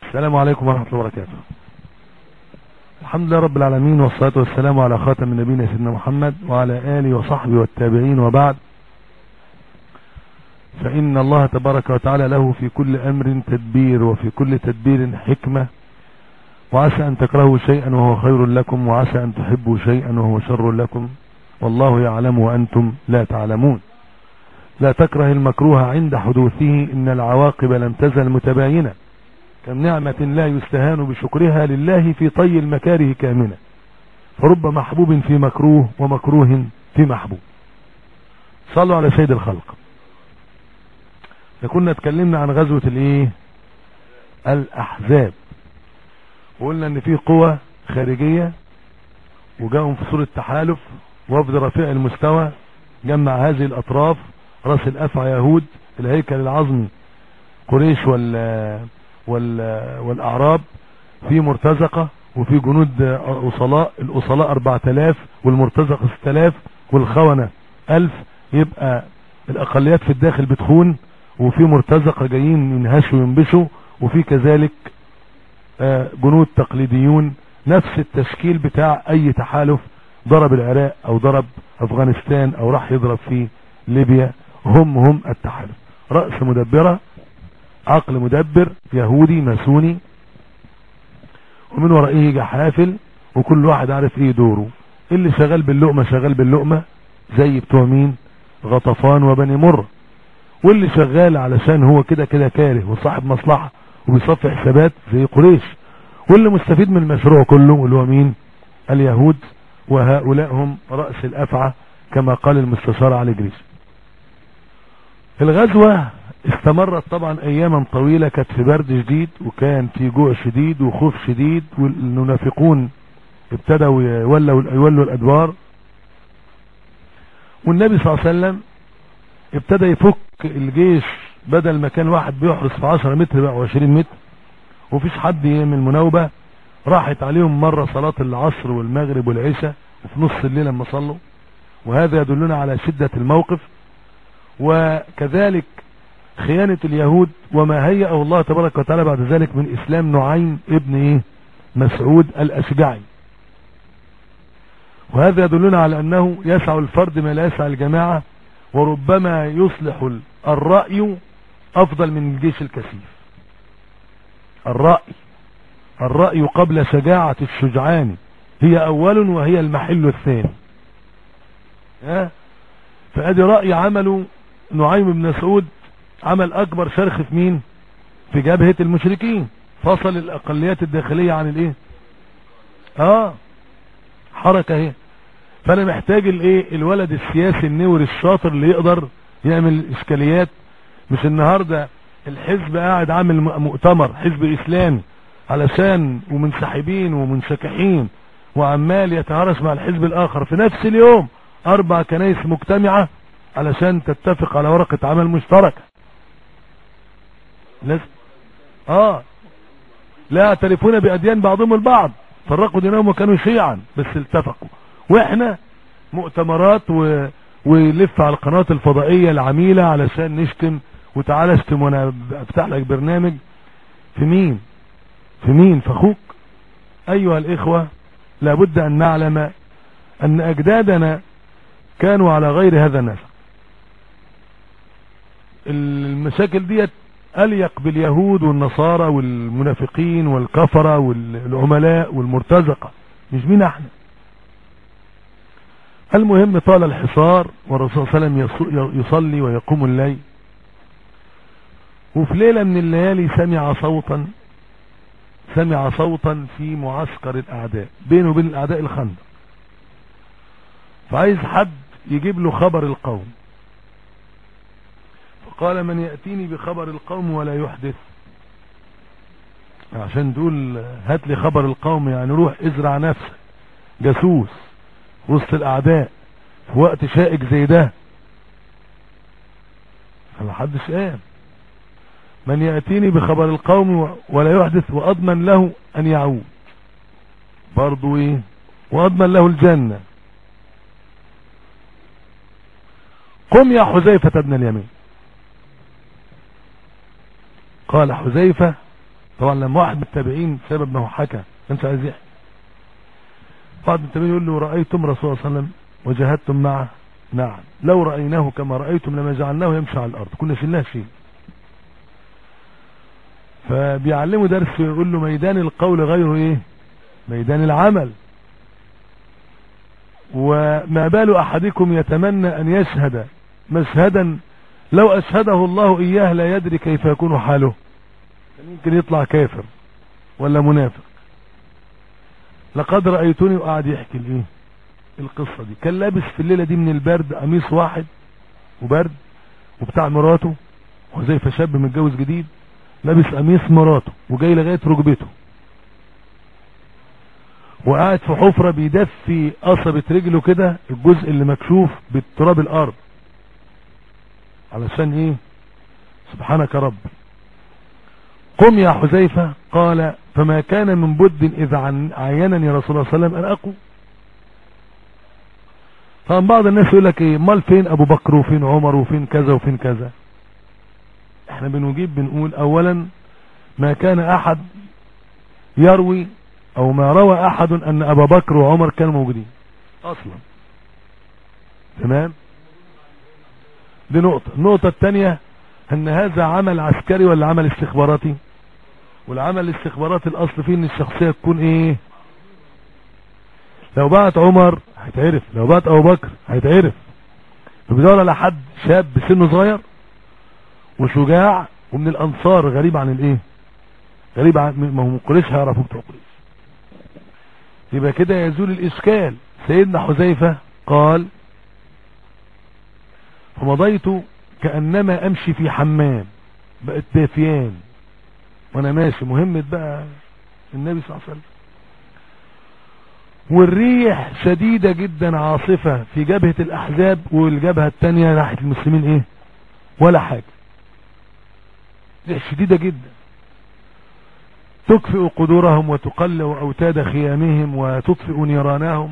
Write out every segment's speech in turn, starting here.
السلام عليكم ورحمة الله وبركاته الحمد لله رب العالمين والصلاة والسلام على خاتم نبينا سيدنا محمد وعلى آله وصحبه والتابعين وبعد فإن الله تبارك وتعالى له في كل أمر تدبير وفي كل تدبير حكمة وعسى أن تكرهوا شيئا وهو خير لكم وعسى أن تحبوا شيئا وهو شر لكم والله يعلم وأنتم لا تعلمون لا تكره المكروه عند حدوثه إن العواقب لم تزل متباينة كم نعمة لا يستهان بشكرها لله في طي المكاره كامنة فرب محبوب في مكروه ومكروه في محبوب صلوا على سيد الخلق كنا اتكلمنا عن غزوة الايه الاحزاب وقلنا ان في قوة خارجية وجاءهم في صورة تحالف وفد رفيع المستوى جمع هذه الاطراف راس الافعى يهود الهيكل العظمي قريش وال وال والاعراب في مرتزقة وفي جنود اصلاء الاصلاء 4000 والمرتزقة 6000 والخونة 1000 يبقى الاقليات في الداخل بتخون وفي مرتزقة جايين ينهشوا وينبشوا وفي كذلك جنود تقليديون نفس التشكيل بتاع اي تحالف ضرب العراق او ضرب افغانستان او راح يضرب في ليبيا هم هم التحالف رأس مدبرة عقل مدبر يهودي ماسوني ومن ورائه جحافل وكل واحد عارف ايه دوره اللي شغال باللقمة شغال باللقمة زي بتوع مين غطفان وبني مر واللي شغال علشان هو كده كده كاره وصاحب مصلحة وبيصفي حسابات زي قريش واللي مستفيد من المشروع كله اللي هو مين اليهود وهؤلاء هم رأس الأفعى كما قال المستشار علي جريش الغزوة استمرت طبعا اياما طويلة كانت في برد شديد وكان في جوع شديد وخوف شديد والمنافقون ابتدوا يولوا, يولوا الادوار والنبي صلى الله عليه وسلم ابتدى يفك الجيش بدل ما كان واحد بيحرس في 10 متر بقى 20 متر ومفيش حد يعمل مناوبة راحت عليهم مرة صلاة العصر والمغرب والعشاء وفي نص الليل لما صلوا وهذا يدلنا على شدة الموقف وكذلك خيانة اليهود وما هيأه الله تبارك وتعالى بعد ذلك من اسلام نعيم ابن ايه مسعود الاشجعي وهذا يدلنا على انه يسع الفرد ما لا يسع الجماعة وربما يصلح الرأي افضل من الجيش الكثيف الرأي الرأي قبل شجاعة الشجعان هي اول وهي المحل الثاني ها فادي رأي عمله نعيم بن مسعود عمل اكبر شرخ في مين في جبهة المشركين فصل الاقليات الداخلية عن الايه اه حركة اهي فانا محتاج الايه الولد السياسي النور الشاطر اللي يقدر يعمل اشكاليات مش النهاردة الحزب قاعد عامل مؤتمر حزب اسلامي علشان ومنسحبين ومنشكحين وعمال يتهرس مع الحزب الاخر في نفس اليوم اربع كنايس مجتمعة علشان تتفق على ورقة عمل مشتركة لازم اه لا يعترفون بأديان بعضهم البعض فرقوا دينهم وكانوا شيعا بس التفقوا واحنا مؤتمرات و... ولف على القنوات الفضائية العميلة علشان نشتم وتعالى اشتم وانا افتح لك برنامج في مين في مين في اخوك ايها الاخوة لابد ان نعلم ان اجدادنا كانوا على غير هذا النسق المشاكل ديت أليق باليهود والنصارى والمنافقين والكفرة والعملاء والمرتزقة مش مين احنا المهم طال الحصار والرسول صلى الله عليه وسلم يصلي ويقوم الليل وفي ليلة من الليالي سمع صوتا سمع صوتا في معسكر الأعداء بينه وبين الأعداء الخندق فعايز حد يجيب له خبر القوم فقال من يأتيني بخبر القوم ولا يحدث عشان تقول هات لي خبر القوم يعني روح ازرع نفسك جاسوس وسط الاعداء في وقت شائك زي ده فمحدش قام من يأتيني بخبر القوم ولا يحدث واضمن له ان يعود برضو ايه واضمن له الجنة قم يا حذيفة ابن اليمين قال حذيفة طبعا لما واحد من التابعين سبب ما هو حكى كانش عايز يحكي واحد من التابعين يقول له رأيتم رسول الله صلى الله عليه وسلم وجاهدتم معه نعم لو رأيناه كما رأيتم لما جعلناه يمشي على الأرض كنا شلناه شيء فبيعلمه درس ويقول له ميدان القول غير ايه ميدان العمل وما بال احدكم يتمنى ان يشهد مشهدا لو اشهده الله اياه لا يدري كيف يكون حاله يمكن يطلع كافر ولا منافق لقد رأيتني وقعد يحكي الايه القصة دي كان لابس في الليلة دي من البرد قميص واحد وبرد وبتاع مراته حذيفة شاب متجوز جديد لابس قميص مراته وجاي لغاية ركبته وقاعد في حفرة بيدفي قصبة رجله كده الجزء اللي مكشوف بالتراب الارض علشان ايه سبحانك رب قم يا حذيفة قال فما كان من بد اذا عن- عينني رسول الله صلى الله عليه وسلم ان اقوم طبعا بعض الناس يقول لك ايه مال فين ابو بكر وفين عمر وفين كذا وفين كذا احنا بنجيب بنقول اولا ما كان احد يروي او ما روى احد ان ابا بكر وعمر كانوا موجودين اصلا تمام دي نقطة النقطة الثانية ان هذا عمل عسكري ولا عمل استخباراتي والعمل الاستخباراتي الاصل فيه ان الشخصية تكون ايه لو بعت عمر هيتعرف لو بعت ابو بكر هيتعرف فبيدور على حد شاب سنه صغير وشجاع ومن الانصار غريب عن الايه غريب عن ما هو من قريش هيعرفوا بتوع قريش يبقى كده يزول الاشكال سيدنا حذيفه قال فمضيت كانما امشي في حمام بقت دافيان وانا ماشي مهمة بقى النبي صلى الله عليه وسلم والريح شديدة جدا عاصفة في جبهة الاحزاب والجبهة التانية ناحية المسلمين ايه ولا حاجة ريح شديدة جدا تكفئ قدورهم وتقلع أوتاد خيامهم وتطفئ نيرانهم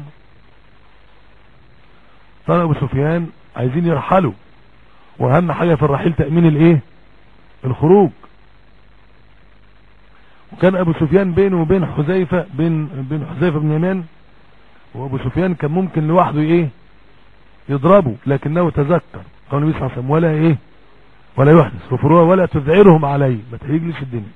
طلع أبو سفيان عايزين يرحلوا وأهم حاجة في الرحيل تأمين الإيه الخروج وكان أبو سفيان بينه وبين حذيفة بين بين حذيفة بن يمان وأبو سفيان كان ممكن لوحده إيه يضربه لكنه تذكر قال النبي صلى الله عليه وسلم ولا إيه ولا يحدث غفروها ولا تذعرهم علي ما تهيجلش الدنيا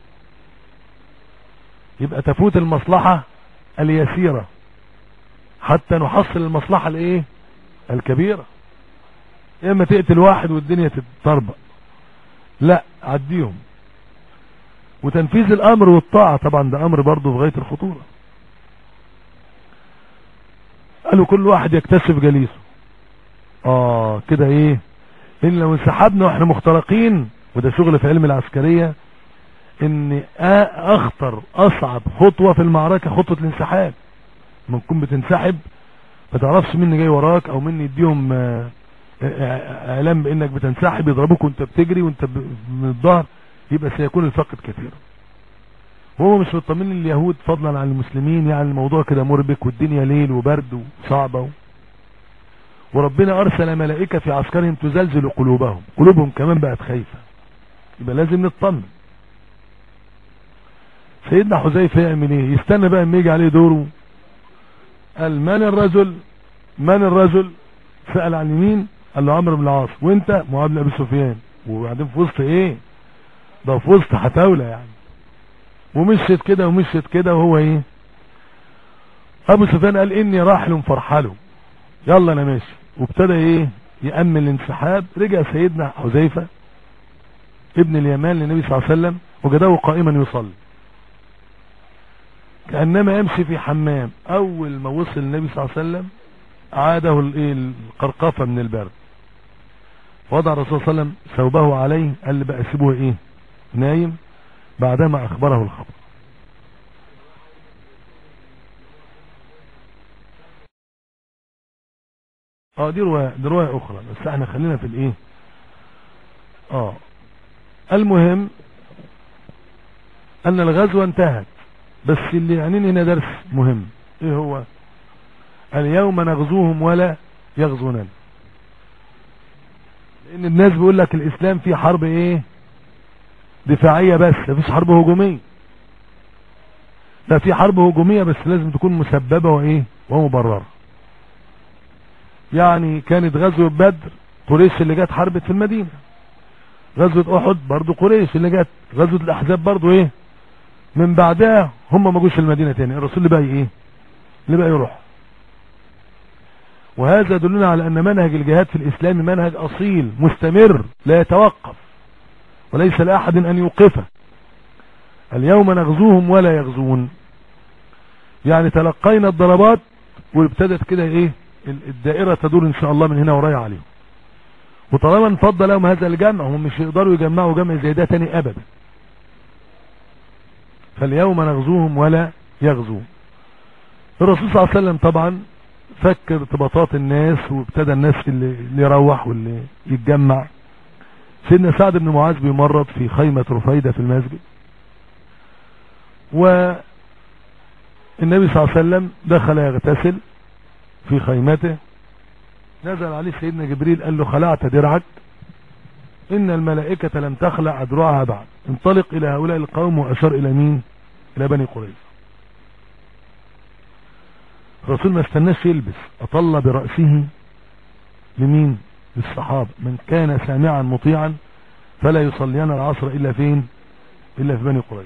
يبقى تفوت المصلحة اليسيرة حتى نحصل المصلحة الايه الكبيرة اما تقتل واحد والدنيا تتطربق لا عديهم وتنفيذ الامر والطاعة طبعا ده امر برضه في غاية الخطورة قالوا كل واحد يكتشف جليسه اه كده ايه ان لو انسحبنا واحنا مخترقين وده شغل في علم العسكرية ان اخطر اصعب خطوة في المعركة خطوة الانسحاب لما تكون بتنسحب ما تعرفش مين جاي وراك او مين يديهم آه، آه، اعلام بانك بتنسحب يضربوك وانت بتجري وانت ب- من الظهر يبقى سيكون الفقد كثيرا وهو مش مطمن اليهود فضلا عن المسلمين يعني الموضوع كده مربك والدنيا ليل وبرد وصعبة وربنا ارسل ملائكة في عسكرهم تزلزل قلوبهم قلوبهم كمان بقت خايفة يبقى لازم نطمن سيدنا حذيفه يعمل ايه يستنى بقى اما يجي عليه دوره قال من الرجل من الرجل سأل عن يمين قال له عمرو بن العاص وانت معاذ بن ابي سفيان وبعدين في وسط ايه ده في وسط حتاولة يعني ومشيت كده ومشيت كده وهو ايه ابو سفيان قال اني راحل فرحله يلا انا ماشي وابتدى ايه يأمن الانسحاب رجع سيدنا حذيفه ابن اليمان للنبي صلى الله عليه وسلم وجده قائما يصلي كأنما يمشي في حمام اول ما وصل النبي صلى الله عليه وسلم عاده الايه القرقفة من البرد وضع الرسول صلى الله عليه وسلم ثوبه عليه قال لي بقى سيبوه ايه نايم بعدما اخبره الخبر اه دي رواية دي رواية اخرى بس احنا خلينا في الايه اه المهم ان الغزوة انتهت بس اللي يعنيني هنا درس مهم ايه هو اليوم نغزوهم ولا يغزوننا لان الناس بيقول لك الاسلام فيه حرب ايه دفاعية بس مفيش حرب هجومية لا في حرب هجومية بس لازم تكون مسببة وايه ومبررة يعني كانت غزوة بدر قريش اللي جت حربت في المدينة غزوة احد برضو قريش اللي جت غزوة الاحزاب برضو ايه من بعدها هم ما جوش المدينة تاني الرسول اللي بقى ايه اللي بقى يروح وهذا يدلنا على ان منهج الجهاد في الاسلام منهج اصيل مستمر لا يتوقف وليس لاحد ان يوقفه اليوم نغزوهم ولا يغزون يعني تلقينا الضربات وابتدت كده ايه الدائرة تدور ان شاء الله من هنا ورايا عليهم وطالما انفض لهم هذا الجمع هم مش يقدروا يجمعوا جمع زي ده تاني ابدا فاليوم نغزوهم ولا يغزون الرسول صلى الله عليه وسلم طبعا فك ارتباطات الناس وابتدى الناس اللي, اللي يروح واللي يتجمع سيدنا سعد بن معاذ بيمرض في خيمة رفيدة في المسجد والنبي صلى الله عليه وسلم دخل يغتسل في خيمته نزل عليه سيدنا جبريل قال له خلعت درعك ان الملائكة لم تخلع ادرعها بعد انطلق الى هؤلاء القوم واشار الى مين الى بني قريظة الرسول ما استناش يلبس اطل برأسه لمين للصحابة من كان سامعا مطيعا فلا يصلين العصر الا فين الا في بني قريظة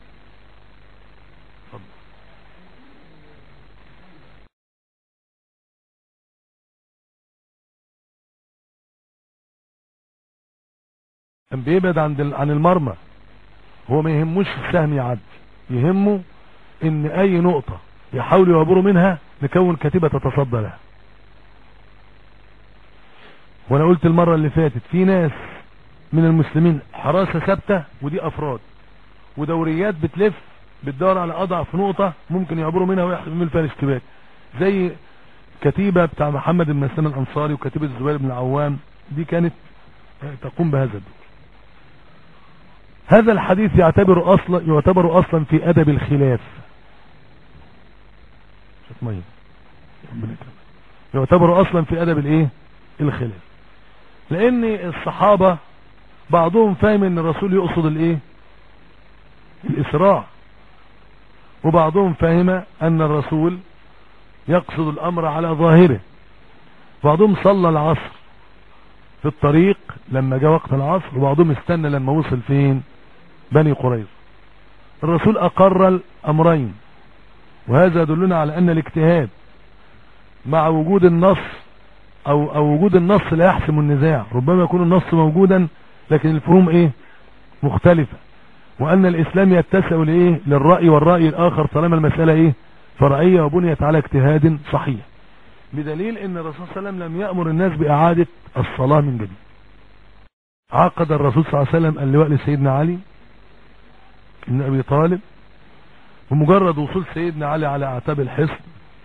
كان بيبعد عن عن المرمى هو ما يهموش السهم يعدي يهمه ان اي نقطة يحاولوا يعبروا منها نكون كتيبة تتصدى لها وانا قلت المرة اللي فاتت في ناس من المسلمين حراسة ثابتة ودي افراد ودوريات بتلف بتدور على اضعف نقطة ممكن يعبروا منها ويعملوا فيها الاشتباك زي كتيبة بتاع محمد بن مسلم الانصاري وكتيبة الزبير بن العوام دي كانت تقوم بهذا الدور هذا الحديث يعتبر اصلا يعتبر اصلا في ادب الخلاف ميه يعتبر اصلا في ادب الايه الخلاف لان الصحابة بعضهم فاهم ان الرسول يقصد الايه الاسراع وبعضهم فهم ان الرسول يقصد الامر على ظاهره بعضهم صلى العصر في الطريق لما جاء وقت العصر وبعضهم استنى لما وصل فين بني قريظة الرسول اقر الامرين وهذا يدلنا على ان الاجتهاد مع وجود النص او, أو وجود النص لا يحسم النزاع ربما يكون النص موجودا لكن الفهوم ايه مختلفة وان الاسلام يتسع لايه للرأي والرأي الاخر طالما المسألة ايه فرعية وبنيت على اجتهاد صحيح بدليل ان الرسول صلى الله عليه وسلم لم يأمر الناس باعادة الصلاة من جديد عقد الرسول صلى الله عليه وسلم اللواء لسيدنا علي بن ابي طالب بمجرد وصول سيدنا علي على اعتاب الحصن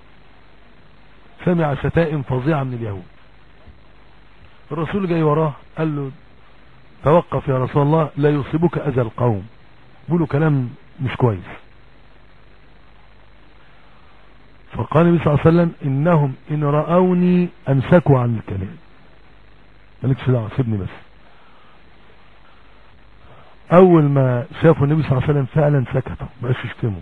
سمع شتائم فظيعة من اليهود الرسول جاي وراه قال له توقف يا رسول الله لا يصيبك اذى القوم بيقولوا كلام مش كويس فقال النبي صلى الله عليه وسلم انهم ان رأوني امسكوا عن الكلام مالكش دعوه سيبني بس اول ما شافوا النبي صلى الله عليه وسلم فعلا سكتوا ما بقاش يشتموا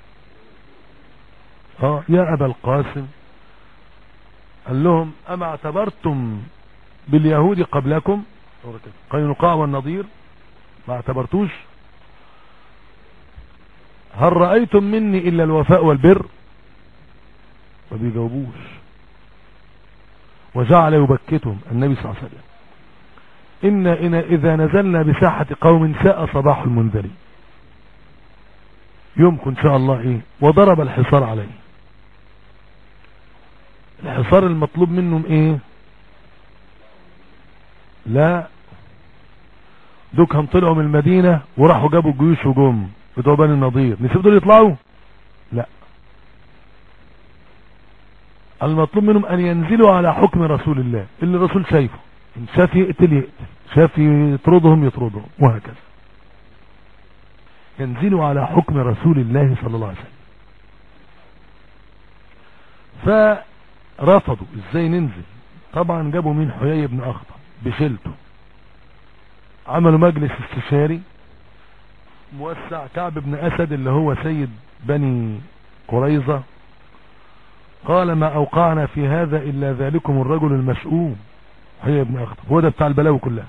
اه يا ابا القاسم قال لهم اما اعتبرتم باليهود قبلكم قينقاع والنضير ما اعتبرتوش هل رأيتم مني الا الوفاء والبر ما بيجاوبوش وجعل يبكتهم النبي صلى الله عليه وسلم إن, إن إذا نزلنا بساحة قوم ساء صباح المنذرين يمكن إن شاء الله إيه وضرب الحصار عليه الحصار المطلوب منهم إيه لا دوكهم طلعوا من المدينة وراحوا جابوا الجيوش وجم بتوع بني النضير نسيب دول يطلعوا لا المطلوب منهم ان ينزلوا على حكم رسول الله اللي الرسول شايفه ان شاف يقتل يقتل شاف يطردهم يطردهم وهكذا ينزلوا على حكم رسول الله صلى الله عليه وسلم فرفضوا ازاي ننزل طبعا جابوا مين حيي بن اخطب بشلته عملوا مجلس استشاري موسع كعب بن اسد اللي هو سيد بني قريظة قال ما أوقعنا في هذا إلا ذلكم الرجل المشؤوم هي ابن أخطب هو ده بتاع البلاوي كلها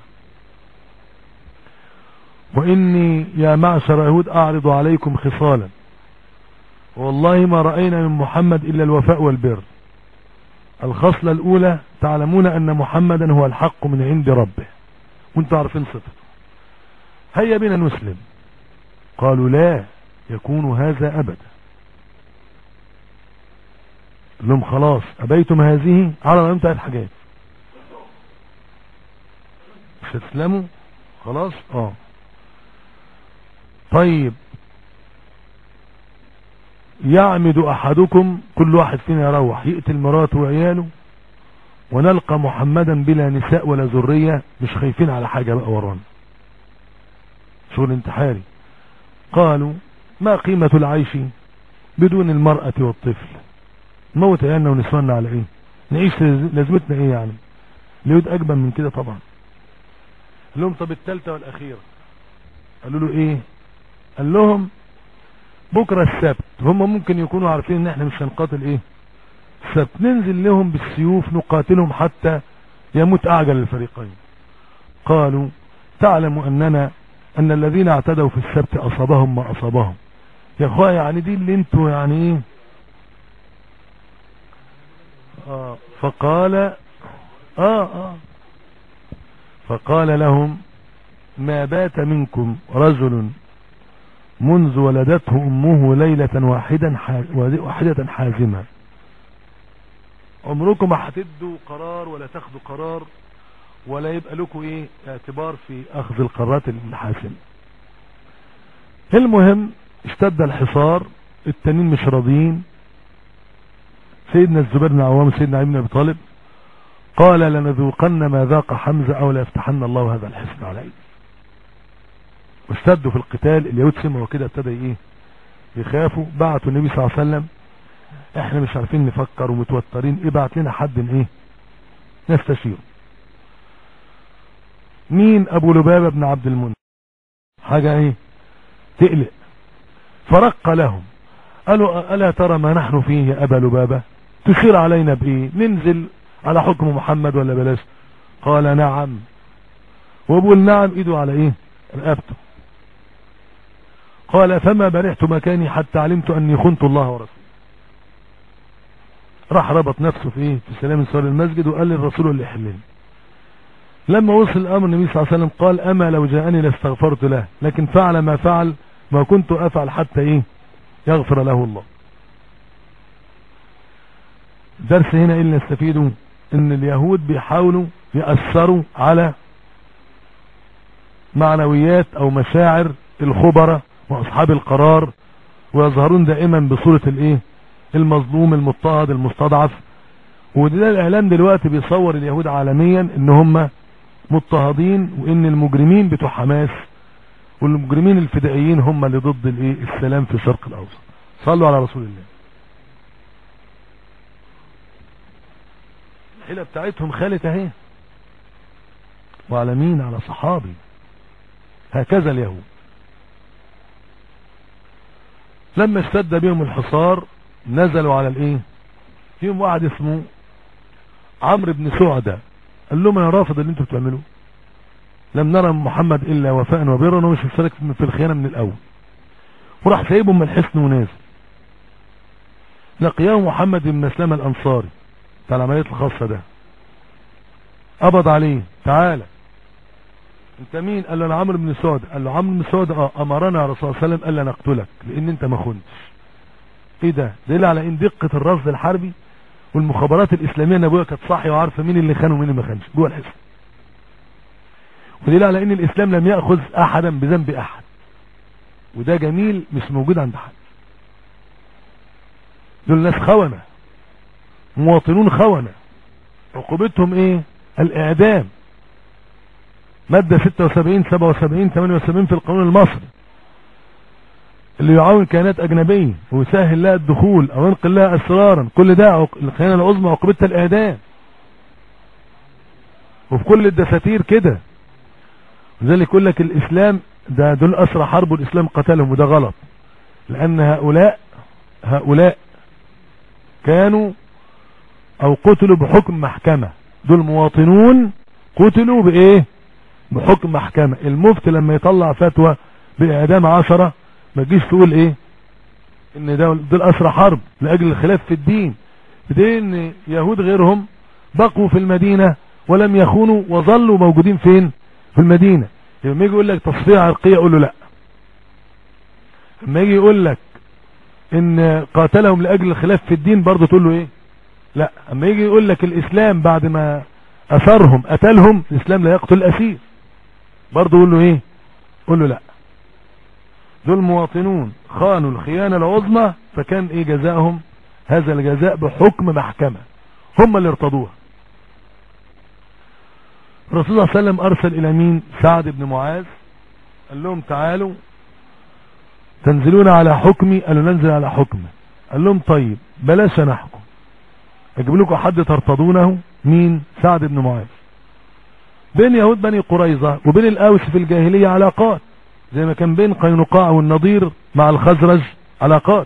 وإني يا معشر يهود أعرض عليكم خصالا والله ما رأينا من محمد إلا الوفاء والبر الخصلة الأولى تعلمون أن محمدا هو الحق من عند ربه وانتم عارفين صفته هيا بنا نسلم قالوا لا يكون هذا أبدا لهم خلاص أبيتم هذه على ما انتهت حاجات مش هتسلموا خلاص اه طيب يعمد احدكم كل واحد فينا يروح يقتل مراته وعياله ونلقى محمدا بلا نساء ولا ذرية مش خايفين على حاجة بقى ورانا شغل انتحاري قالوا ما قيمة العيش بدون المرأة والطفل نموت عيالنا ونسوانا على ايه نعيش لازمتنا ايه يعني ليود اجبن من كده طبعا قال لهم طب التالتة والاخيرة قالوا له ايه قال لهم بكرة السبت هم ممكن يكونوا عارفين ان احنا مش هنقاتل ايه السبت ننزل لهم بالسيوف نقاتلهم حتى يموت اعجل الفريقين قالوا تعلم اننا ان الذين اعتدوا في السبت اصابهم ما اصابهم يا اخويا يعني دي اللي انتوا يعني ايه آه فقال آه آه فقال لهم ما بات منكم رجل منذ ولدته أمه ليلة واحدا واحدة حازمة عمركم ما هتدوا قرار ولا تاخدوا قرار ولا يبقى لكم ايه اعتبار في اخذ القرارات الحاسمة المهم اشتد الحصار التانيين مش راضيين سيدنا الزبير بن عوام سيدنا علي بن ابي طالب قال لنذوقن ما ذاق حمزة او ليفتحن الله هذا الحصن على ايدي واشتدوا في القتال اليهود سمعوا كده ابتدى ايه يخافوا بعتوا النبي صلى الله عليه وسلم احنا مش عارفين نفكر ومتوترين ابعت لنا حد من ايه نستشيره مين ابو لبابة بن عبد المنذر حاجة ايه تقلق فرق لهم قالوا ألا ترى ما نحن فيه يا أبا لبابة تشير علينا بإيه ننزل على حكم محمد ولا بلاش قال نعم وابو النعم ايده على ايه رقبته قال فما برحت مكاني حتى علمت اني خنت الله ورسوله راح ربط نفسه في ايه في سلام سؤال المسجد وقال للرسول اللي يحلني لما وصل الامر النبي صلى الله عليه وسلم قال اما لو جاءني لاستغفرت له لكن فعل ما فعل ما كنت افعل حتى ايه يغفر له الله درس هنا اللي نستفيده ان اليهود بيحاولوا يأثروا على معنويات او مشاعر الخبراء واصحاب القرار ويظهرون دائما بصورة الايه المظلوم المضطهد المستضعف وده الاعلام دلوقتي بيصور اليهود عالميا ان هم مضطهدين وان المجرمين بتوع حماس والمجرمين الفدائيين هم اللي ضد الايه السلام في الشرق الاوسط صلوا على رسول الله الحيلة بتاعتهم خالت اهي وعلى مين على صحابي هكذا اليهود لما اشتد بهم الحصار نزلوا على الايه فيهم واحد اسمه عمرو بن سعدة قال لهم انا رافض اللي انتوا بتعملوه لم نرى محمد الا وفاء وبرا ومش مشترك في الخيانة من الاول وراح سايبهم من الحصن ونازل لقياه محمد بن مسلمة الانصاري بتاع العمليات الخاصة ده قبض عليه تعالى انت مين قال له انا عمرو بن سعد قال له عمرو بن سعد اه امرنا الرسول صلى الله عليه وسلم قال نقتلك لان انت ما خنتش ايه ده دليل على ان دقة الرصد الحربي والمخابرات الاسلامية نبوية كانت صاحية وعارفة مين اللي خان ومين اللي ما خانش جوه الحصن ودليل على ان الاسلام لم يأخذ احدا بذنب احد وده جميل مش موجود عند حد دول ناس خونة مواطنون خونة عقوبتهم ايه الاعدام مادة 76 77 78 في القانون المصري اللي يعاون كيانات اجنبية ويسهل لها الدخول او ينقل لها اسرارا كل ده الخيانة العظمى عقوبتها الاعدام وفي كل الدساتير كده لذلك يقول لك الاسلام ده دول اسرى حرب والاسلام قتلهم وده غلط لان هؤلاء هؤلاء كانوا او قتلوا بحكم محكمة دول مواطنون قتلوا بايه بحكم محكمة المفتي لما يطلع فتوى باعدام عشرة ما تجيش تقول ايه ان ده دول اسرى حرب لاجل الخلاف في الدين بدين ان يهود غيرهم بقوا في المدينة ولم يخونوا وظلوا موجودين فين في المدينة لما يجي يقول لك تصفية عرقية قول له لا لما يجي يقول لك ان قاتلهم لاجل الخلاف في الدين برضه تقول له ايه لا اما يجي يقول لك الاسلام بعد ما اثرهم قتلهم الاسلام لا يقتل الاسير برضه يقول له ايه قول له لا دول مواطنون خانوا الخيانة العظمى فكان ايه جزاءهم هذا الجزاء بحكم محكمة هم اللي ارتضوها الرسول صلى الله عليه وسلم ارسل الى مين سعد بن معاذ قال لهم تعالوا تنزلون على حكمي قالوا ننزل على حكمه قال لهم طيب بلاش نحكم اجيب لكم حد ترتضونه مين سعد بن معاذ بين يهود بني قريظة وبين الاوس في الجاهلية علاقات زي ما كان بين قينقاع والنضير مع الخزرج علاقات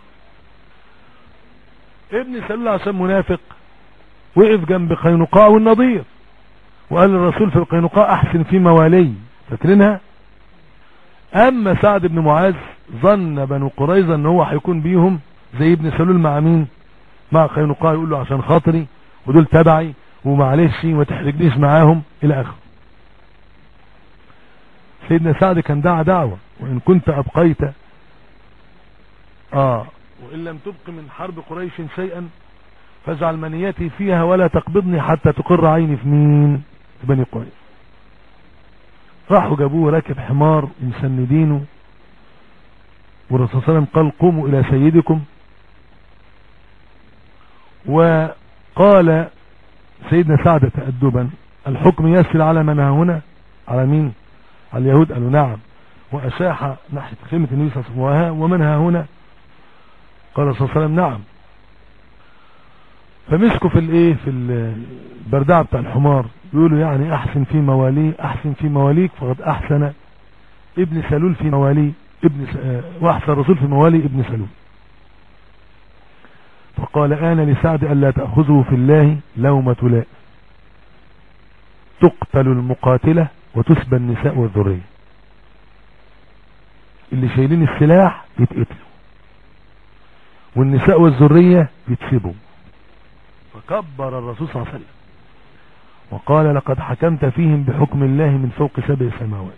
ابن سلول عشان منافق وقف جنب قينقاع والنضير وقال الرسول في القينقاع احسن في موالي فاكرينها اما سعد بن معاذ ظن بنو قريظة ان هو هيكون بيهم زي ابن سلول مع مين مع قينقاع يقول له عشان خاطري ودول تبعي ومعلش ما تحرجنيش معاهم الى اخره سيدنا سعد كان دعا دعوة وان كنت ابقيت اه وان لم تبق من حرب قريش شيئا فاجعل منيتي فيها ولا تقبضني حتى تقر عيني في مين في بني قريش راحوا جابوه راكب حمار ومسندينه والرسول صلى الله عليه وسلم قال قوموا الى سيدكم وقال سيدنا سعد تأدبا الحكم يسر على من ها هنا على مين على اليهود قالوا نعم وأشاح ناحية خيمة النبي صلى الله عليه وسلم ومن ها هنا قال صلى الله عليه وسلم نعم فمسكوا في الايه في البردعة بتاع الحمار يقولوا يعني احسن في مواليه احسن في مواليك فقد احسن ابن سلول في مواليه ابن س... واحسن الرسول في موالي ابن سلول فقال آن لسعد ألا تأخذه في الله لومة لاء تقتل المقاتلة وتسبى النساء والذرية اللي شايلين السلاح يتقتلوا والنساء والذرية يتسبوا فكبر الرسول صلى الله عليه وسلم وقال لقد حكمت فيهم بحكم الله من فوق سبع سماوات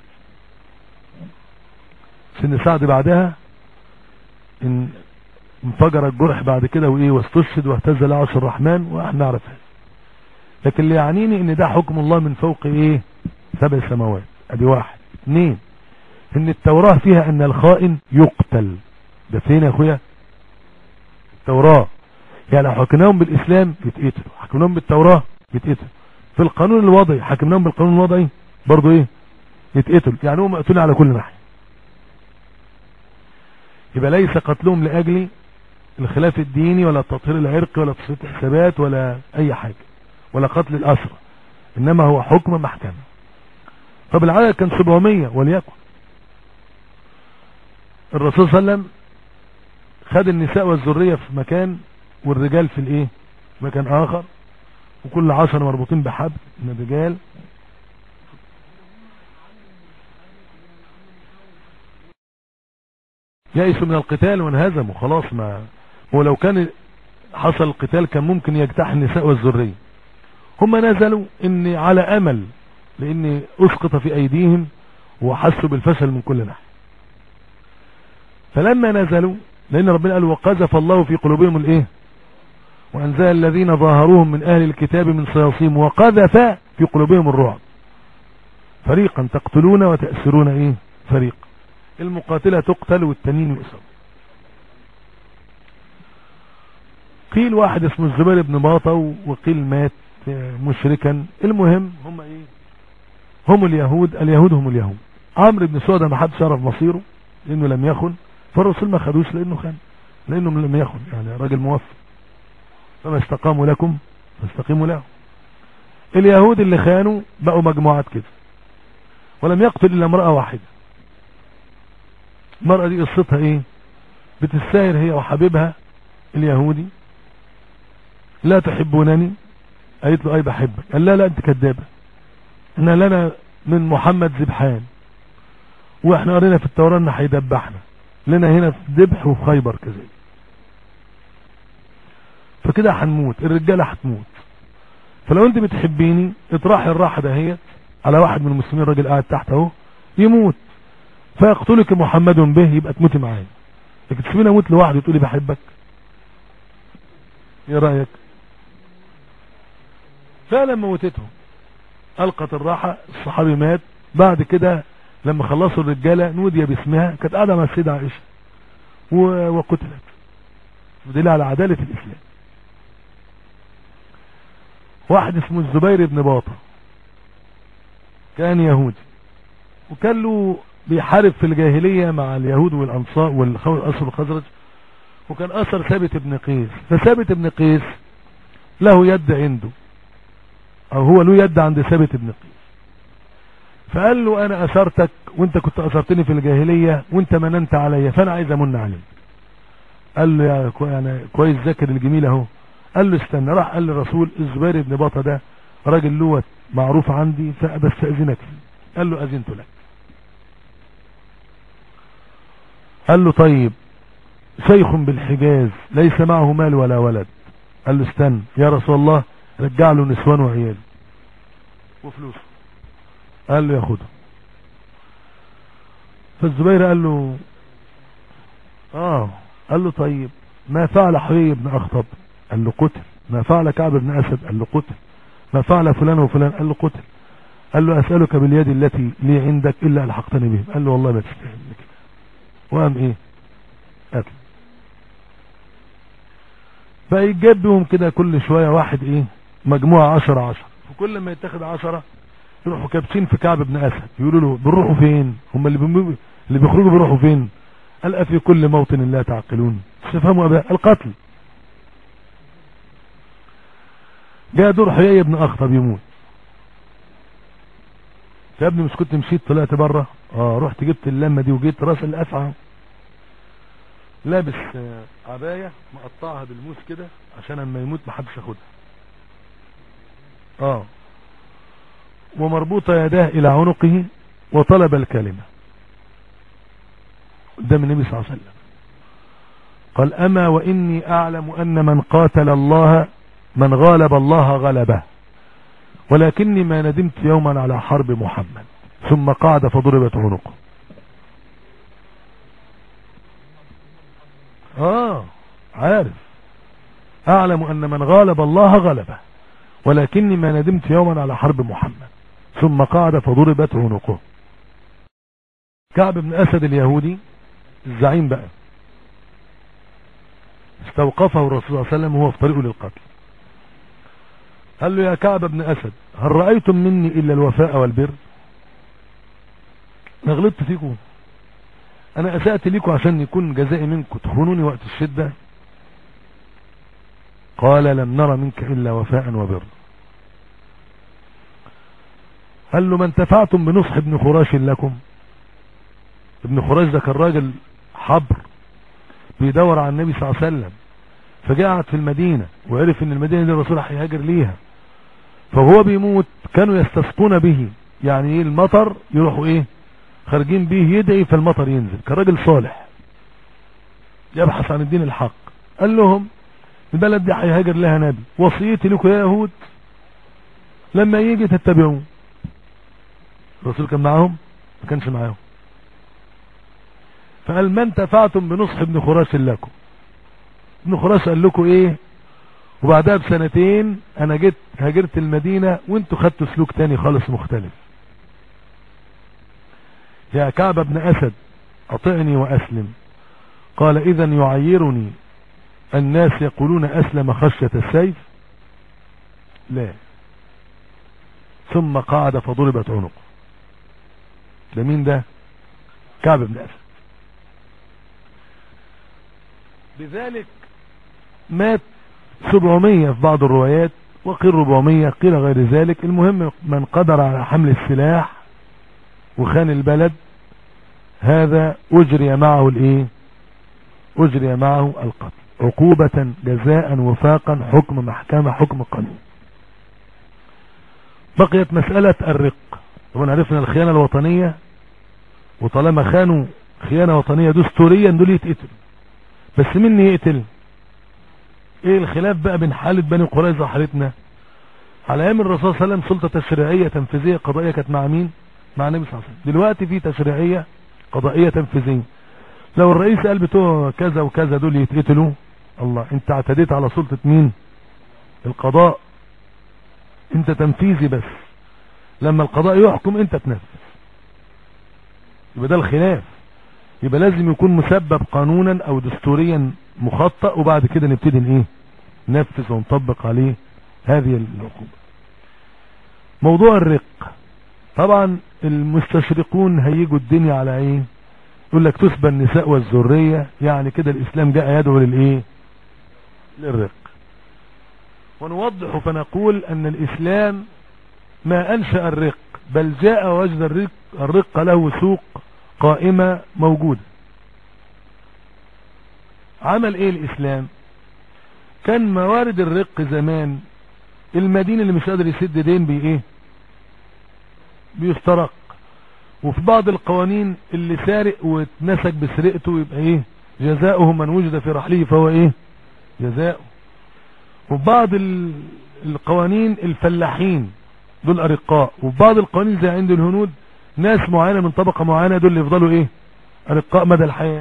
سن سعد بعدها ان انفجر الجرح بعد كده وايه واستشهد واهتز لعرش الرحمن واحنا نعرف هذا لكن اللي يعنيني ان ده حكم الله من فوق ايه سبع سماوات ادي واحد اثنين ان التوراة فيها ان الخائن يقتل ده فين يا اخويا التوراة يعني لو حكمناهم بالاسلام يتقتلوا حكمناهم بالتوراة يتقتلوا في القانون الوضعي حكمناهم بالقانون الوضعي برضو ايه يتقتلوا يعني هم مقتولين على كل ناحية يبقى ليس قتلهم لاجل الخلاف الديني ولا التطهير العرقي ولا تصفية الحسابات ولا اي حاجة ولا قتل الاسرى انما هو حكم محكمة طب العدد كان 700 وليكن الرسول صلى الله عليه وسلم خد النساء والذرية في مكان والرجال في الايه مكان اخر وكل عشر مربوطين بحبل من الرجال يأسوا من القتال وانهزموا خلاص ما ولو كان حصل القتال كان ممكن يجتاح النساء والذرية هم نزلوا ان على امل لان اسقط في ايديهم وحسوا بالفشل من كل ناحية فلما نزلوا لان ربنا قال وقذف الله في قلوبهم الايه وانزل الذين ظاهروهم من اهل الكتاب من صياصيم وقذف في قلوبهم الرعب فريقا تقتلون وتأسرون ايه فريق المقاتلة تقتل والتنين يؤسر قيل واحد اسمه الزبير بن باطة وقيل مات مشركا المهم هم ايه هم اليهود اليهود هم اليهود عمرو بن سودة ما حدش عرف مصيره لانه لم يخن فالرسول ما خدوش لانه خان لانه لم يخن يعني راجل موفق فما استقاموا لكم فاستقيموا له اليهود اللي خانوا بقوا مجموعات كده ولم يقتل الا امرأة واحدة المرأة دي قصتها ايه بتساير هي وحبيبها اليهودي لا تحبونني قالت له اي بحبك قال لا لا انت كدابة ان لنا من محمد ذبحان واحنا قرينا في التوراة ان هيدبحنا لنا هنا في ذبح وفي خيبر كذلك فكده هنموت الرجالة هتموت فلو انت بتحبيني اطرحي الراحة دهيت على واحد من المسلمين راجل قاعد تحت اهو يموت فيقتلك محمد به يبقى تموتي معايا لكن تسيبيني اموت لوحدي وتقولي بحبك ايه رايك فعلا موتته القت الراحة الصحابي مات بعد كده لما خلصوا الرجالة نودي باسمها كانت قاعدة مع السيدة عائشة و- وقتلت ودليل على عدالة الاسلام واحد اسمه الزبير بن باطة كان يهودي وكان له بيحارب في الجاهلية مع اليهود والأنصار والأسر الخزرج وكان أثر ثابت بن قيس فثابت بن قيس له يد عنده أو هو له يد عند ثابت بن قيس فقال له أنا أثرتك وأنت كنت أثرتني في الجاهلية وأنت مننت عليا فأنا عايز أمن عليك قال له يا كو- يعني كويس ذاكر الجميل اهو قال له استنى راح قال للرسول الزبير بن باطة ده راجل لوت معروف عندي فبستأذنك فيه قال له أذنت لك قال له طيب شيخ بالحجاز ليس معه مال ولا ولد قال له استنى يا رسول الله رجع له نسوان وعيال وفلوسه قال له ياخده فالزبير قال له اه قال له طيب ما فعل حيي بن اخطب قال له قتل ما فعل كعب بن اسد قال له قتل ما فعل فلان وفلان قال له قتل قال له اسالك باليد التي لي عندك الا الحقتني بهم قال له والله ما تستاهل كده وقام ايه قتل بقى يتجاب بهم كده كل شوية واحد ايه مجموعة عشرة عشرة وكل ما يتاخد عشرة يروحوا كابتين في كعب بن اسد يقولوا له بنروحوا فين هم اللي بيمو- اللي بيخرجوا بيروحوا فين قال أفي كل موطن لا تعقلون استفهموا أبا القتل جاء دور حيي بن أخطب يموت يا ابني مش كنت مشيت طلعت بره اه رحت جبت اللمه دي وجيت راس الافعى لابس آه، عبايه مقطعها بالموس كده عشان اما يموت محدش ياخدها اه ومربوطه يداه الى عنقه وطلب الكلمه قدام النبي صلى الله عليه وسلم قال أما وإني أعلم أن من قاتل الله من غالب الله غلبه ولكني ما ندمت يوما على حرب محمد ثم قعد فضربت عنقه آه عارف أعلم أن من غالب الله غلبه ولكني ما ندمت يوما على حرب محمد ثم قعد فضربت عنقه كعب بن أسد اليهودي الزعيم بقى استوقفه الرسول صلى الله عليه وسلم وهو في طريقه للقتل قال له يا كعب بن أسد هل رأيتم مني إلا الوفاء والبر أنا غلطت فيكم أنا أسأت لكم عشان يكون جزائي منكم تخونوني وقت الشدة قال لم نرى منك إلا وفاء وبر قال له ما انتفعتم بنصح ابن خراش لكم ابن خراش ده كان راجل حبر بيدور على النبي صلى الله عليه وسلم فقعد في المدينة وعرف ان المدينة دي الرسول هيهاجر ليها فهو بيموت كانوا يستسقون به يعني ايه المطر يروحوا ايه خارجين بيه يدعي فالمطر ينزل كان راجل صالح يبحث عن الدين الحق قال لهم البلد دي هيهاجر لها نبي وصيتي لكم يا يهود لما يجي تتبعوه الرسول كان معاهم ما كانش معاهم فقال ما انتفعتم بنصح ابن خراش لكم ابن خراش قال لكم ايه وبعدها بسنتين انا جيت هاجرت المدينة وانتوا خدتوا سلوك تاني خالص مختلف يا كعب بن اسد اطعني واسلم قال اذا يعيرني الناس يقولون اسلم خشية السيف لا ثم قعد فضربت عنقه ده مين ده كعب بن اسد بذلك مات 700 في بعض الروايات وقيل 400 قيل غير ذلك المهم من قدر على حمل السلاح وخان البلد هذا اجري معه الايه أجري معه القتل عقوبة جزاء وفاقا حكم محكمة حكم قانون بقيت مسألة الرق طبعا عرفنا الخيانة الوطنية وطالما خانوا خيانة وطنية دستوريا دول يتقتلوا بس مين يقتل ايه الخلاف بقى بين حالة بني قريظة وحالتنا على ايام الرسول صلى الله عليه وسلم سلطة تشريعية تنفيذية قضائية كانت مع مين مع النبي صلى الله عليه وسلم دلوقتي في تشريعية قضائية تنفيذية لو الرئيس قال بتوع كذا وكذا دول يتقتلوا الله انت اعتديت على سلطة مين القضاء انت تنفيذي بس لما القضاء يحكم انت تنفذ يبقى ده الخلاف يبقى لازم يكون مسبب قانونا او دستوريا مخطئ وبعد كده نبتدي ايه ننفذ ونطبق عليه هذه العقوبة موضوع الرق طبعا المستشرقون هيجوا الدنيا على ايه يقول لك تسبى النساء والذرية يعني كده الاسلام جاء يدعو للايه للرق ونوضح فنقول ان الاسلام ما انشأ الرق بل جاء وجد الرق, الرق له سوق قائمة موجودة عمل ايه الاسلام كان موارد الرق زمان المدين اللي مش قادر يسد دين بي ايه بيسترق وفي بعض القوانين اللي سارق واتمسك بسرقته يبقى ايه جزاؤه من وجد في رحله فهو ايه جزاؤه وفي بعض القوانين الفلاحين دول ارقاء وفي بعض القوانين زي عند الهنود ناس معينة من طبقة معينة دول اللي يفضلوا ايه ارقاء مدى الحياة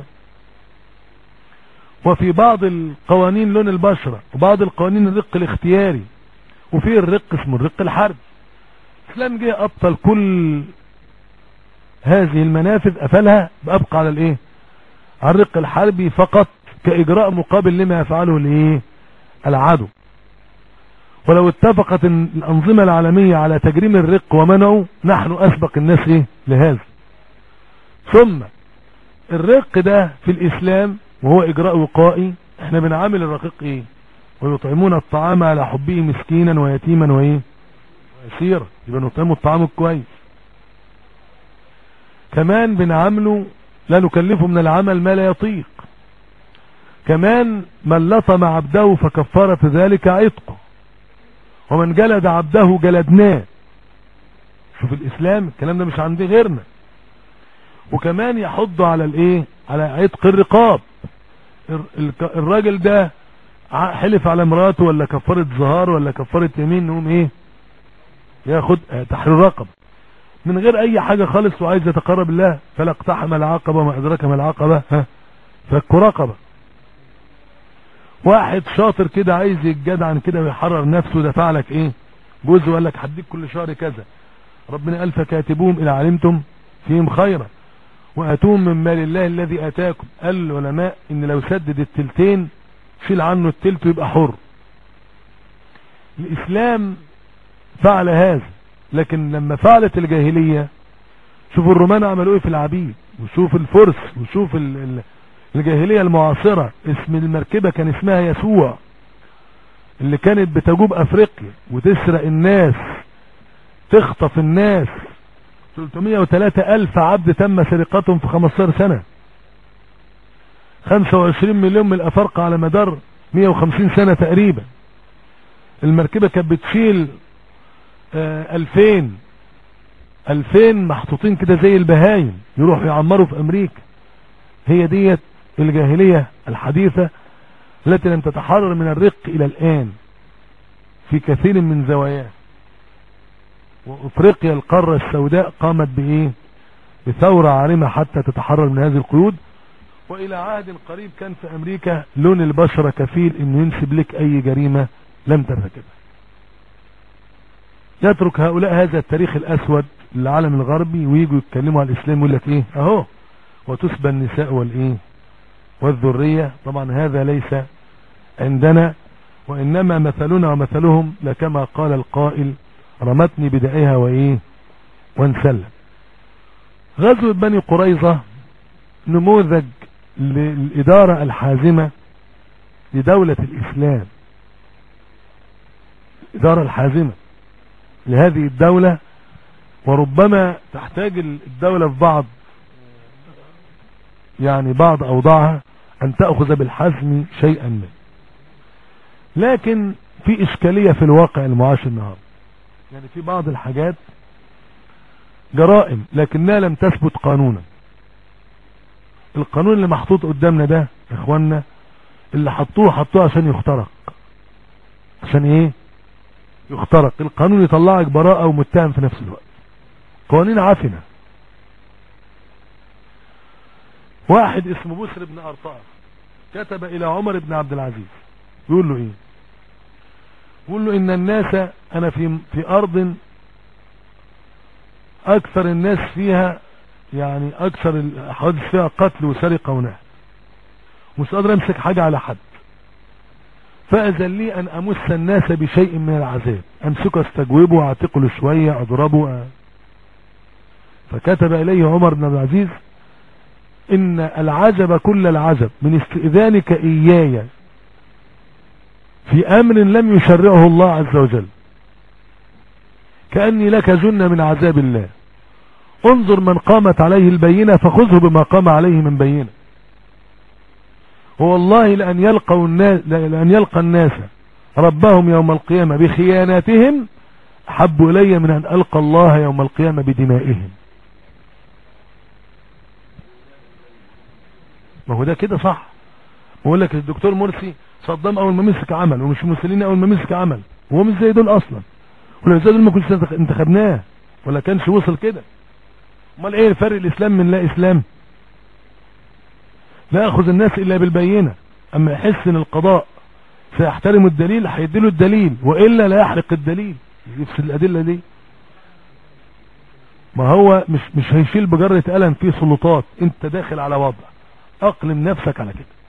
وفي بعض القوانين لون البشرة وبعض القوانين الرق الاختياري وفي الرق اسمه الرق الحرب الاسلام جه ابطل كل هذه المنافذ قفلها بابقى على الايه على الرق الحربي فقط كاجراء مقابل لما يفعله الايه العدو ولو اتفقت الانظمة العالمية على تجريم الرق ومنعه نحن اسبق الناس ايه لهذا ثم الرق ده في الاسلام وهو اجراء وقائي احنا بنعامل الرقيق ايه ويطعمون الطعام على حبه مسكينا ويتيما وايه ويسيرا يبقى نطعمه الطعام الكويس كمان بنعامله لا نكلفه من العمل ما لا يطيق كمان من لطم عبده فكفرت ذلك عتقه ومن جلد عبده جلدناه شوف الاسلام الكلام ده مش عندي غيرنا وكمان يحض على الايه على عتق الرقاب الراجل ده حلف على مراته ولا كفارة ظهار ولا كفارة يمين نقوم ايه ياخد تحرير رقب من غير اي حاجة خالص وعايز يتقرب الله فلا اقتحم العقبة ما ادرك ما العقبة ها فك رقبة واحد شاطر كده عايز يتجدعن كده ويحرر نفسه دفع لك ايه جزء وقال لك هديك كل شهر كذا ربنا قال فكاتبوهم ان علمتم فيهم خيرا واتوهم من مال الله الذي اتاكم قال العلماء ان لو سدد التلتين شيل عنه التلت ويبقى حر الاسلام فعل هذا لكن لما فعلت الجاهلية شوفوا الرومان عملوا ايه في العبيد وشوف الفرس وشوف الجاهلية المعاصرة اسم المركبة كان اسمها يسوع اللي كانت بتجوب افريقيا وتسرق الناس تخطف الناس 303 الف عبد تم سرقتهم في 15 سنة 25 مليون من الافارقة على مدار 150 سنة تقريبا المركبة كانت بتشيل آه 2000 2000 محطوطين كده زي البهايم يروحوا يعمروا في امريكا هي ديت الجاهلية الحديثة التي لم تتحرر من الرق الى الان في كثير من زواياه وافريقيا القارة السوداء قامت بايه بثورة عارمة حتى تتحرر من هذه القيود والى عهد قريب كان في امريكا لون البشرة كفيل انه ينسب لك اي جريمة لم ترتكبها يترك هؤلاء هذا التاريخ الاسود للعالم الغربي ويجوا يتكلموا على الاسلام يقول لك ايه اهو وتسبى النساء والايه والذرية طبعا هذا ليس عندنا وانما مثلنا ومثلهم لكما قال القائل رمتني بدائها وايه وانسلم غزوة بني قريظة نموذج للإدارة الحازمة لدولة الإسلام الإدارة الحازمة لهذه الدولة وربما تحتاج الدولة في بعض يعني بعض أوضاعها ان تأخذ بالحزم شيئا منه لكن في اشكالية في الواقع المعاش النهاردة يعني في بعض الحاجات جرائم لكنها لم تثبت قانونا القانون اللي محطوط قدامنا ده يا اخوانا اللي حطوه حطوه عشان يخترق عشان ايه يخترق القانون يطلعك براءة ومتهم في نفس الوقت قوانين عفنة واحد اسمه بسر بن ارطاء كتب الى عمر بن عبد العزيز يقول له ايه يقول له ان الناس انا في في ارض اكثر الناس فيها يعني اكثر الحوادث فيها قتل وسرقة ونهب مش قادر امسك حاجة على حد فاذن لي ان امس الناس بشيء من العذاب امسكه استجوبه واعتقله شوية اضربه فكتب اليه عمر بن عبد العزيز ان العجب كل العجب من استئذانك اياي في امر لم يشرعه الله عز وجل كأني لك جنة من عذاب الله انظر من قامت عليه البينة فخذه بما قام عليه من بينة والله لأن يلقوا الناس لأن يلقى الناس ربهم يوم القيامة بخياناتهم أحب إلي من أن ألقى الله يوم القيامة بدمائهم ما هو ده كده صح بقول لك الدكتور مرسي صدام اول ما مسك عمل ومش مسلين اول ما مسك عمل وهو مش زي دول اصلا ولا زي دول ما كنتش انتخبناه ولا كانش وصل كده امال ايه فرق الاسلام من لا اسلام لا ياخذ الناس الا بالبينه اما يحس ان القضاء سيحترم الدليل هيديله الدليل والا لا يحرق الدليل يفسد الادله دي ما هو مش مش هيشيل بجرة قلم فيه سلطات انت داخل على وضع اقلم نفسك على كده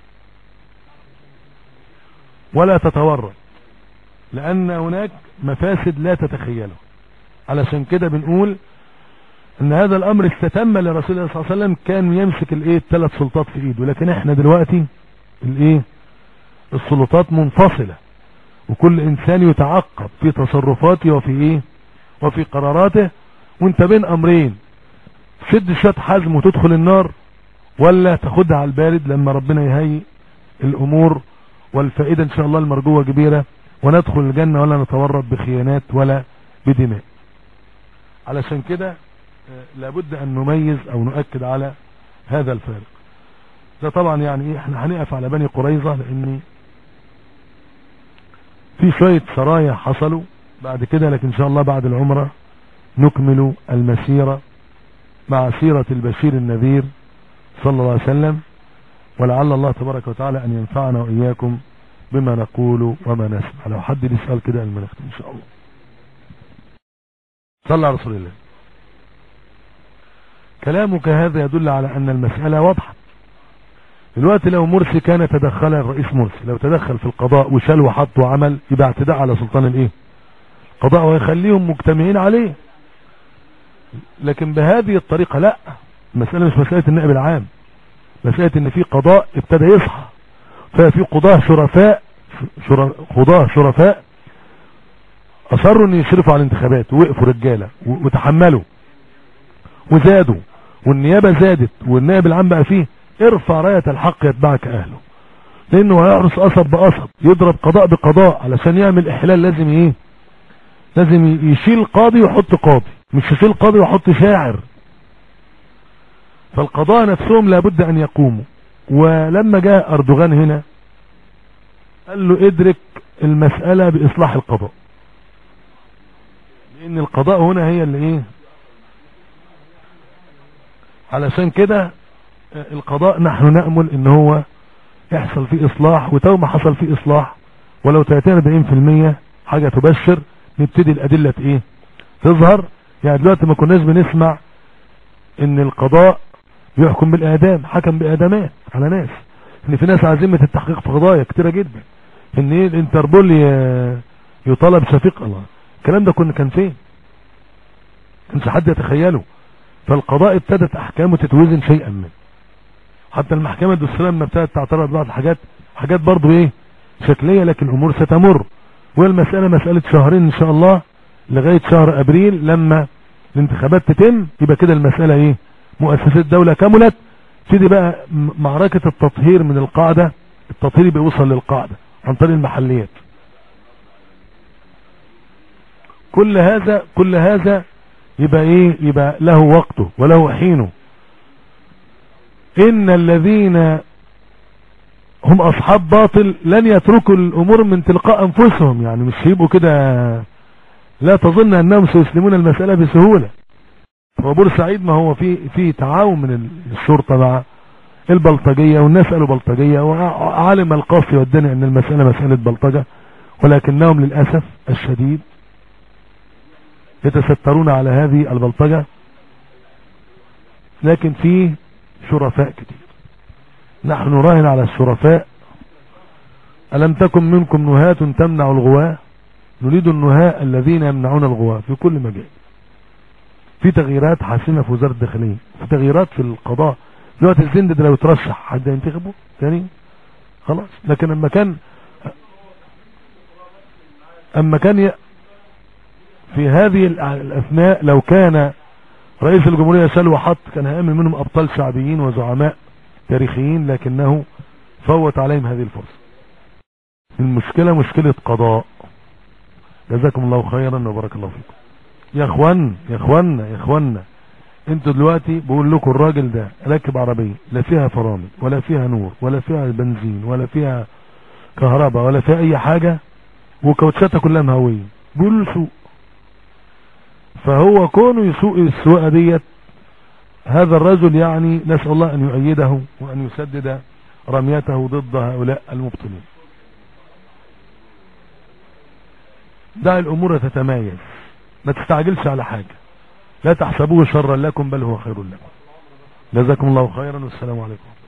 ولا تتورط لان هناك مفاسد لا تتخيله علشان كده بنقول ان هذا الامر استتم لرسول الله صلى الله عليه وسلم كان يمسك الايه الثلاث سلطات في ايده لكن احنا دلوقتي الايه السلطات منفصلة وكل انسان يتعقب في تصرفاته وفي ايه وفي قراراته وانت بين امرين شد شويه حزم وتدخل النار ولا تاخدها على البارد لما ربنا يهيئ الامور والفائدة ان شاء الله المرجوة كبيرة وندخل الجنة ولا نتورط بخيانات ولا بدماء علشان كده لابد ان نميز او نؤكد على هذا الفارق ده طبعا يعني ايه احنا هنقف على بني قريظة لان في شوية سرايا حصلوا بعد كده لكن ان شاء الله بعد العمرة نكمل المسيرة مع سيرة البشير النذير صلى الله عليه وسلم ولعل الله تبارك وتعالى ان ينفعنا واياكم بما نقول وما نسمع لو حد يسأل كده قبل ما نختم ان شاء الله صلى على رسول الله كلامك هذا يدل على ان المسألة واضحة دلوقتي لو مرسي كان تدخل الرئيس مرسي لو تدخل في القضاء وشال وحط وعمل يبقى اعتداء على سلطان الايه القضاء ويخليهم مجتمعين عليه لكن بهذه الطريقة لا المسألة مش مسألة النائب العام مسألة ان في قضاء ابتدى يصحى ففي قضاة شرفاء شر... قضاة شرفاء اصروا ان يشرفوا على الانتخابات ووقفوا رجالة وتحملوا وزادوا والنيابة زادت والنائب العام بقى فيه ارفع راية الحق يتبعك اهله لانه هيحرس قصب بقصب يضرب قضاء بقضاء علشان يعمل احلال لازم ايه لازم يشيل قاضي ويحط قاضي مش يشيل قاضي ويحط شاعر فالقضاء نفسهم لابد ان يقوموا ولما جاء اردوغان هنا قال له ادرك المسألة باصلاح القضاء لان القضاء هنا هي اللي ايه علشان كده القضاء نحن نأمل ان هو يحصل فيه اصلاح وتو ما حصل فيه اصلاح ولو 30 40% حاجة تبشر نبتدي الادلة ايه تظهر يعني دلوقتي ما كناش بنسمع ان القضاء بيحكم بالاعدام حكم باعدامات على ناس ان في ناس عزيمة التحقيق في قضايا كتيرة جدا ان ايه الانتربول يطالب شفيق الله الكلام ده كنا كان فين كانش حد يتخيله فالقضاء ابتدت احكامه تتوزن شيئا ما حتى المحكمة الدستورية لما ابتدت تعترض بعض الحاجات حاجات برضو ايه شكلية لكن الامور ستمر والمسألة مسألة شهرين ان شاء الله لغاية شهر ابريل لما الانتخابات تتم يبقى كده المسألة ايه مؤسسات الدولة كملت تبتدي بقى م- معركة التطهير من القاعدة التطهير بيوصل للقاعدة عن طريق المحليات كل هذا كل هذا يبقى ايه يبقى له وقته وله حينه ان الذين هم اصحاب باطل لن يتركوا الامور من تلقاء انفسهم يعني مش يبقوا كده لا تظن انهم سيسلمون المسألة بسهولة هو بورسعيد ما هو في في تعاون من الشرطة مع البلطجية والناس قالوا بلطجية وعالم القافي والدنيا ان المسألة مسألة بلطجة ولكنهم للأسف الشديد يتسترون على هذه البلطجة لكن في شرفاء كتير نحن نراهن على الشرفاء ألم تكن منكم نهاة تمنع الغواة نريد النهاء الذين يمنعون الغواة في كل مجال في تغييرات حاسمة في وزارة الداخلية في تغييرات في القضاء دلوقتي الزند ده لو يترشح حد ينتخبه تاني خلاص لكن اما كان اما كان ي... في هذه الأ- الاثناء لو كان رئيس الجمهورية سلوى حط كان هيعمل منهم ابطال شعبيين وزعماء تاريخيين لكنه فوت عليهم هذه الفرصة المشكلة مشكلة قضاء جزاكم الله خيرا وبارك الله فيكم يا اخوان يا اخوانا يا اخوانا انتوا دلوقتي بقول لكم الراجل ده راكب عربية لا فيها فرامل ولا فيها نور ولا فيها بنزين ولا فيها كهرباء ولا فيها اي حاجة وكاوتشاتها كلها مهوية بيقولوا له سوق فهو كونه يسوق السواقة ديت هذا الرجل يعني نسأل الله ان يؤيده وان يسدد رميته ضد هؤلاء المبطلين دع الامور تتمايز ما تستعجلش على حاجة لا تحسبوه شرا لكم بل هو خير لكم جزاكم الله خيرا والسلام عليكم